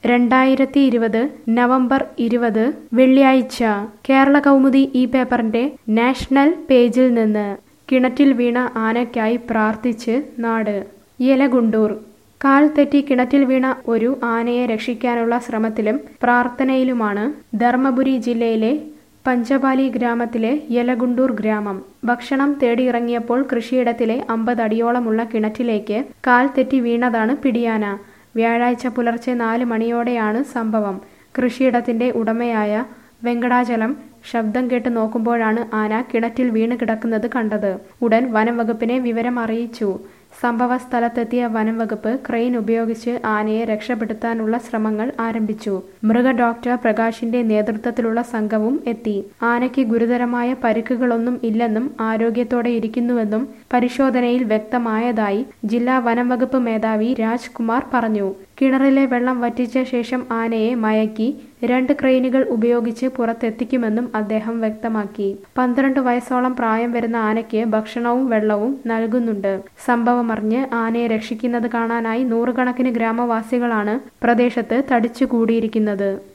രണ്ടായിരത്തി ഇരുപത് നവംബർ ഇരുപത് വെള്ളിയാഴ്ച കേരള കൗമുദി ഈ പേപ്പറിന്റെ നാഷണൽ പേജിൽ നിന്ന് കിണറ്റിൽ വീണ ആനയ്ക്കായി പ്രാർത്ഥിച്ച് നാട് യലഗുണ്ടൂർ കാൽ തെറ്റി കിണറ്റിൽ വീണ ഒരു ആനയെ രക്ഷിക്കാനുള്ള ശ്രമത്തിലും പ്രാർത്ഥനയിലുമാണ് ധർമ്മപുരി ജില്ലയിലെ പഞ്ചപാലി ഗ്രാമത്തിലെ യലഗുണ്ടൂർ ഗ്രാമം ഭക്ഷണം തേടിയിറങ്ങിയപ്പോൾ കൃഷിയിടത്തിലെ അമ്പത് അടിയോളമുള്ള കിണറ്റിലേക്ക് കാൽ തെറ്റി വീണതാണ് പിടിയാന വ്യാഴാഴ്ച പുലർച്ചെ നാല് മണിയോടെയാണ് സംഭവം കൃഷിയിടത്തിന്റെ ഉടമയായ വെങ്കടാചലം ശബ്ദം കേട്ട് നോക്കുമ്പോഴാണ് ആന കിണറ്റിൽ വീണ് കിടക്കുന്നത് കണ്ടത് ഉടൻ വനം വകുപ്പിനെ വിവരം അറിയിച്ചു സംഭവ സ്ഥലത്തെത്തിയ വനം വകുപ്പ് ക്രെയിൻ ഉപയോഗിച്ച് ആനയെ രക്ഷപ്പെടുത്താനുള്ള ശ്രമങ്ങൾ ആരംഭിച്ചു മൃഗ ഡോക്ടർ പ്രകാശിന്റെ നേതൃത്വത്തിലുള്ള സംഘവും എത്തി ആനയ്ക്ക് ഗുരുതരമായ പരിക്കുകളൊന്നും ഇല്ലെന്നും ആരോഗ്യത്തോടെ ഇരിക്കുന്നുവെന്നും പരിശോധനയിൽ വ്യക്തമായതായി ജില്ലാ വനം വകുപ്പ് മേധാവി രാജ്കുമാർ പറഞ്ഞു കിണറിലെ വെള്ളം വറ്റിച്ച ശേഷം ആനയെ മയക്കി രണ്ട് ക്രെയിനുകൾ ഉപയോഗിച്ച് പുറത്തെത്തിക്കുമെന്നും അദ്ദേഹം വ്യക്തമാക്കി പന്ത്രണ്ട് വയസ്സോളം പ്രായം വരുന്ന ആനയ്ക്ക് ഭക്ഷണവും വെള്ളവും നൽകുന്നുണ്ട് സംഭവമറിഞ്ഞ് ആനയെ രക്ഷിക്കുന്നത് കാണാനായി നൂറുകണക്കിന് ഗ്രാമവാസികളാണ് പ്രദേശത്ത് തടിച്ചുകൂടിയിരിക്കുന്നത്